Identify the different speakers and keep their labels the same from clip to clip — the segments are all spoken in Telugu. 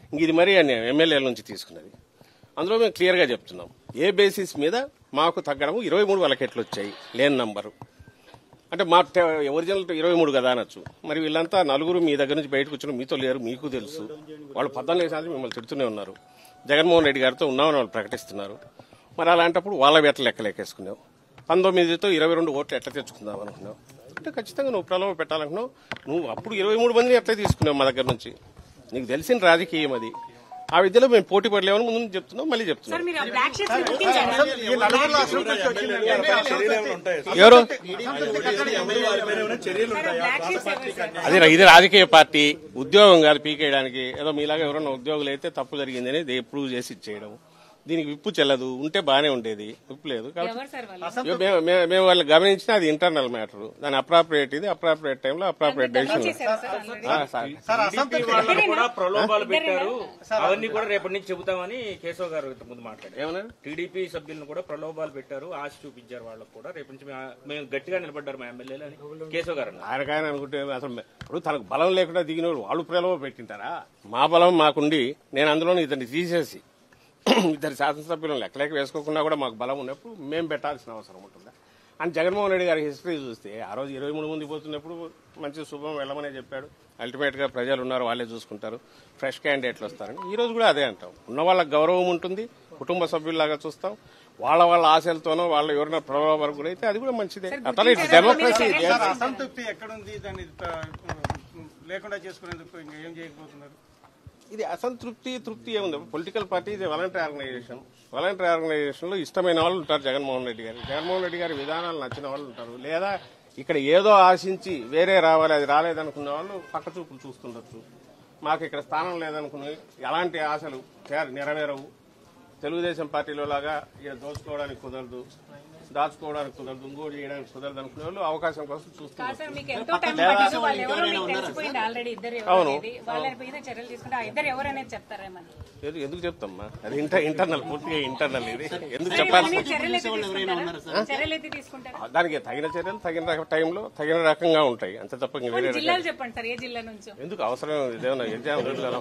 Speaker 1: ఇంక ఇది మరీ అన్యాయం ఎమ్మెల్యేల నుంచి తీసుకున్నది అందులో మేము క్లియర్గా చెప్తున్నాం ఏ బేసిస్ మీద మాకు తగ్గడము ఇరవై మూడు వలకెట్లు వచ్చాయి లేని నంబరు అంటే మా టె- ఒరిజినల్ ఇరవై మూడు కదా అనొచ్చు మరి వీళ్ళంతా నలుగురు మీ దగ్గర నుంచి బయటకు వచ్చిన మీతో లేరు మీకు తెలుసు వాళ్ళు పద్నాలుగు సార్లు మిమ్మల్ని తిడుతూనే ఉన్నారు జగన్మోహన్ రెడ్డి గారితో ఉన్నామని వాళ్ళు ప్రకటిస్తున్నారు మరి అలాంటప్పుడు వాళ్ళ ఎట్లా లెక్క లెక్కేసుకున్నావు పంతొమ్మిదితో ఇరవై రెండు ఓట్లు ఎట్లా తెచ్చుకుందాం అనుకున్నావు అంటే ఖచ్చితంగా నువ్వు ప్రలోభ పెట్టాలనుకున్నావు నువ్వు అప్పుడు ఇరవై మూడు మందిని ఎట్లా తీసుకున్నావు మా దగ్గర నుంచి నీకు తెలిసిన రాజకీయం అది ఆ విద్యలో మేము పోటీ పడలేమని ముందు నుంచి చెప్తున్నాం మళ్ళీ చెప్తున్నాం
Speaker 2: సార్ మీరు ఆ బ్లాక్ షీట్స్ ని గుర్తించారా
Speaker 1: ఎవరు
Speaker 2: బ్లాక్ షీట్స్ ఎవరు సార్
Speaker 1: అది రా- ఇది రాజకీయ పార్టీ ఉద్యోగం కాదు పీకేయడానికి ఏదో మీలాగా ఎవరన్నా ఉద్యోగులు అయితే తప్పు జరిగిందని ఇది ప్రూవ్ చేసి ఇచ్చేయడం దీనికి విప్పు చెల్లదు ఉంటే బానే ఉండేది విప్పు లేదు కాబట్టి
Speaker 2: ఎవరు సార్ వాళ్ళు
Speaker 1: ఇగో మేము- మేము- మేము వాళ్ళు గమనించిన అది ఇంటర్నల్ మ్యాటర్ దాని అప్రాప్రియేట్ ఇది అప్రాప్రియేట్ టైంలో అప్రాప్రియేట్ డెసిషన్
Speaker 2: చేశారా సార్ already?
Speaker 3: వాళ్ళు కూడా ప్రలోభాలు పెట్టారు అవన్నీ కూడా రేపటి నుంచి చెబుతామని కేశవ్ గారు ఇంతకు ముందు మాట్లాడారు
Speaker 1: ఏమన్నారు
Speaker 3: టీడీపీ సభ్యులను కూడా ప్రలోభాలు పెట్టారు ఆశ చూపించారు వాళ్ళకు కూడా రేపటి నుంచి మేము- మేము గట్టిగా నిలబడ్డారు మా ఎమ్మెల్యేలు అని కేశవ్ గారు అన్నారు
Speaker 1: ఆయనకాయన అనుకుంటే అసలు మే- ఇప్పుడు తనకు బలం లేకుండా దిగిన వాళ్ళు వాళ్ళు ప్రలోభ పెట్టింటారా మా బలం మాకుండి నేను అందులో ఇతన్ని తీసేసి ఇద్దరు శాసనసభ్యులను లెక్కలేక వేసుకోకుండా కూడా మాకు బలం ఉన్నప్పుడు మేము పెట్టాల్సిన అవసరం ఉంటుందా అని జగన్మోహన్ రెడ్డి గారి హిస్టరీ చూస్తే ఆ రోజు ఇరవై మూడు మంది పోతున్నప్పుడు మంచి శుభం వెళ్ళమనే చెప్పాడు అల్టిమేట్ గా ప్రజలు ఉన్నారు వాళ్ళే చూసుకుంటారు ఫ్రెష్ క్యాండిడేట్లు వస్తారని ఈ రోజు కూడా అదే అంటాం ఉన్న వాళ్ళకి గౌరవం ఉంటుంది కుటుంబ సభ్యుల్లాగా చూస్తాం వాళ్ళ వాళ్ళ ఆశలతోనో వాళ్ళ ఎవరైనా ప్రలోభాలకు గురైతే అది కూడా మంచిదే అతను ఇట్స్ డెమోక్రసీ
Speaker 4: సార్ అసంతృప్తి ఎక్కడుంది దాన్ని త- లేకుండా చేసుకునేందుకు ఇంకా ఏం చేయకపోతున్నారు
Speaker 1: ఇది అసంతృప్తి తృప్తి ఏముంది పొలిటికల్ పార్టీ ఇది వాలంటరీ ఆర్గనైజేషన్ వాలంటరీ ఆర్గనైజేషన్ లో ఇష్టమైన వాళ్ళు ఉంటారు జగన్మోహన్ రెడ్డి గారు జగన్మోహన్ రెడ్డి గారి విధానాలు నచ్చిన వాళ్ళు ఉంటారు లేదా ఇక్కడ ఏదో ఆశించి వేరే రావాలి అది రాలేదనుకున్న వాళ్ళు పక్క చూపులు చూస్తుండొచ్చు మాకు ఇక్కడ స్థానం లేదనుకుని ఎలాంటి ఆశలు చేర- నెరవేరవు తెలుగుదేశం పార్టీలో లాగా ఇక దోచుకోవడానికి కుదరదు దాచుకోవడానికి కుదరదు ఇంకోటి చేయడానికి కుదరదు అనుకునే వాళ్ళు అవకాశం కోసం
Speaker 2: కాదు
Speaker 1: చూస్తున్నారు
Speaker 2: సార్ మీకు ఎంతో టైం పట్టింది వాళ్ళు ఎవరో మీకు తెలిసిపోయింది ఆల్రెడీ ఇద్దరు ఎవరు
Speaker 1: అవును.
Speaker 2: అనేది వాళ్ళ మీద చర్యలు తీసుకుంటే ఆ ఇద్దరు ఎవరు అనేది చెప్తారేమని
Speaker 1: ఎందుకు ఎందుకు చెప్తామ్మా అది ఇంటర్ ఇంటర్నల్ పూర్తిగా ఇంటర్నల్ ఇది ఎందుకు
Speaker 2: సార్,
Speaker 1: చెప్పాల్సి
Speaker 2: ఇవన్నీ చర్యలు అయితే తీసుకుంటారా? చర్యలు అయితే తీసుకుంటారా
Speaker 1: దానికి తగిన చర్యలు తగిన రక- టైంలో తగిన రకంగా ఉంటాయి అంతే తప్ప ఇంక వేరే
Speaker 2: కొన్ని
Speaker 1: రకం-
Speaker 2: జిల్లాలు చెప్పండి సార్ ఏ జిల్లా నుంచో
Speaker 1: ఎందుకు అవసరం ఇదేమన్నా ఎగ్జామ్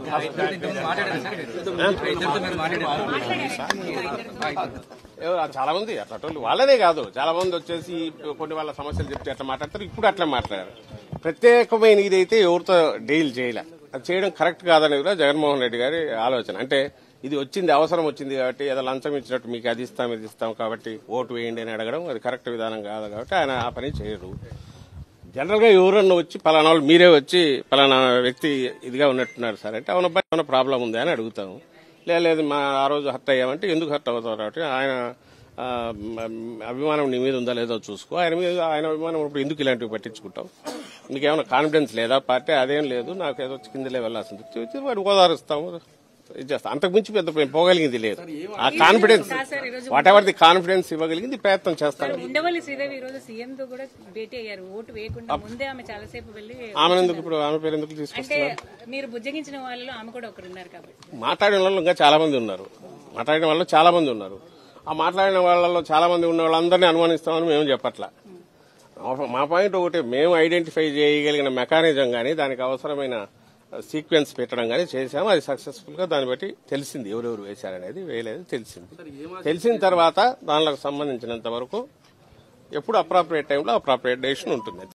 Speaker 1: ఏవో చాలా మంది అట్లా వాళ్ళనే కాదు చాలా మంది వచ్చేసి కొన్ని వాళ్ళ సమస్యలు చెప్తే అట్లా మాట్లాడతారు ఇప్పుడు అట్లా మాట్లాడారు ప్రత్యేకమైన ఇదైతే ఎవరితో డీల్ చేయలే అది చేయడం కరెక్ట్ కాదనేది కూడా జగన్మోహన్ రెడ్డి గారి ఆలోచన అంటే ఇది వచ్చింది అవసరం వచ్చింది కాబట్టి ఏదో లంచం ఇచ్చినట్టు మీకు అది ఇస్తాం ఇది ఇస్తాం కాబట్టి ఓటు వేయండి అని అడగడం అది కరెక్ట్ విధానం కాదు కాబట్టి ఆయన ఆ పని చేయరు జనరల్ గా ఎవరన్నా వచ్చి పలానా వాళ్ళు మీరే వచ్చి పలానా వ్యక్తి ఇదిగా ఉన్నట్టున్నారు సార్ అంటే అవును అబ్బాయి ఏమైనా ప్రాబ్లం ఉందా అని అడుగుతాము లే- లేదు మా ఆ రోజు హర్ట్ అయ్యామంటే ఎందుకు హర్ట్ అవుతారు కాబట్టి ఆయన ఆ, మ- అభిమానం నీ మీద ఉందా లేదో చూసుకో ఆయన మీద ఆయన అభిమానం ఇప్పుడు ఎందుకు ఇలాంటివి పట్టించుకుంటాం మీకు ఏమైనా కాన్ఫిడెన్స్ లేదా పార్టీ అదేం లేదు నాకు ఏదో కిందలే వెళ్ళాల్సింది వాడు ఓదారుస్తాము ఇది చేస్తాం అంతకు మించి పెద్ద మేము పోగలిగింది లేదు ఆ కాన్ఫిడెన్స్
Speaker 2: కాదు సార్, ఈరోజు
Speaker 1: వాట్ ఎవర్ ది కాన్ఫిడెన్స్ ఇవ్వగలిగింది ప్రయత్నం చేస్తాను
Speaker 2: ఉండవల్లి శ్రీదేవి ఈ రోజు సీఎం తో కూడా భేటీ అయ్యారు ఓటు వేయకుండా ముందే ఆమె చాలాసేపు వెళ్ళి
Speaker 1: ఆమె ఎందుకు ఇప్పుడు ఆమె పేరు ఎందుకు
Speaker 2: అంటే
Speaker 1: తీసుకొస్తున్నారు
Speaker 2: మీరు బుజ్జగించిన వాళ్ళలో ఆమె కూడా ఒకరు ఉన్నారు కాబట్టి
Speaker 1: మాట్లాడిన వాళ్ళు ఇంకా చాలా మంది ఉన్నారు మాట్లాడిన వాళ్ళు చాలా మంది ఉన్నారు ఆ మాట్లాడిన వాళ్ళలో చాలా మంది ఉన్న వాళ్ళందరినీ అనుమానిస్తామని మేము చెప్పట్లా మా- మా పాయింట్ ఒకటి మేము ఐడెంటిఫై చేయగలిగిన మెకానిజం కానీ దానికి అవసరమైన సీక్వెన్స్ పెట్టడం కానీ చేసాము అది సక్సెస్ఫుల్ గా దాన్ని బట్టి తెలిసింది ఎవరెవరు వేశారనేది వేయలేదు తెలిసింది తెలిసిన తర్వాత దానిలో సంబంధించినంత వరకు ఎప్పుడు అప్రాప్రియేట్ టైంలో అప్రాప్రియేట్ డెసిషన్ ఉంటుంది